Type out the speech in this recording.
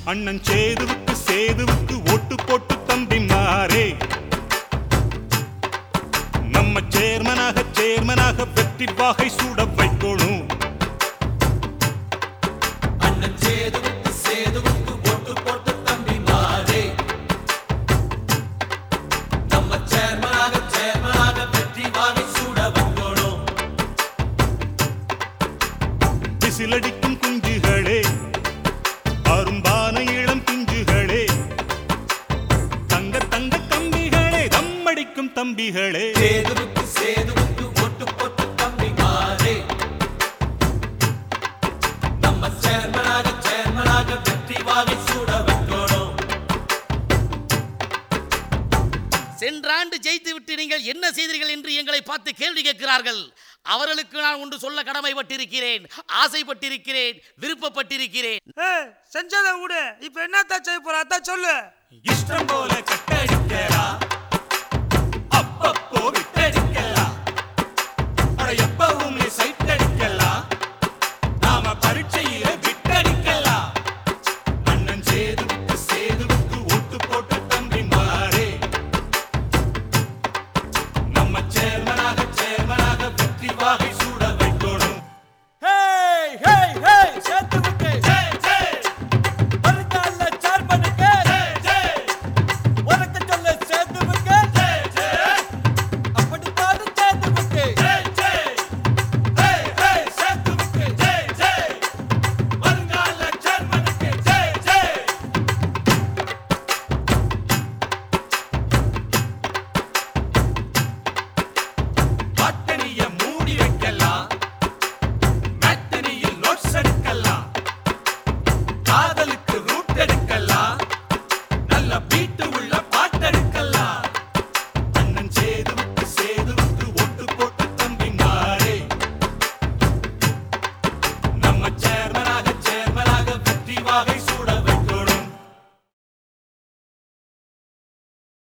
அண்ணன் சேதுவுக்கு சேதுவுக்கு ஓட்டு போட்டு தம்பி மாறே நம்ம சேர்மனாக சேர்மனாக வெற்றி வாகை சூட வைக்கணும் அண்ணன் சேதுவுக்கு சேதுவுக்கு ஓட்டு போட்டு தம்பி மாறே நம்ம சேர்மனாக சேர்மனாக வெற்றி வாகை சூட வைக்கணும் விசிலடிக்கும் குஞ்சுகளே அரும்பான இளம் பிஞ்சுகளே தங்க தங்க தம்பிகளே தம்மடிக்கும் தம்பிகளே சேதுவுக்கு சேதுவுக்கு ஓட்டு போட்டு தம்பி மாறே நம்ம சேர்மனாக சேர்மனாக வெற்றி வாகை சூட வைக்கணும் சென்ற ஆண்டு ஜெயித்து விட்டு நீங்கள் என்ன செய்தீர்கள் என்று எங்களை பார்த்து கேள்வி கேட்கிறார்கள் அவர்களுக்கு நான் ஒன்று சொல்ல கடமைப்பட்டிருக்கிறேன் ஆசைப்பட்டிருக்கிறேன் விருப்பப்பட்டிருக்கிறேன் ஏய் செஞ்சதை விடு இப்ப என்னத்தான் செய்ய போற அதான் சொல்லு இஷ்டம் போல கட்டடிக்கடா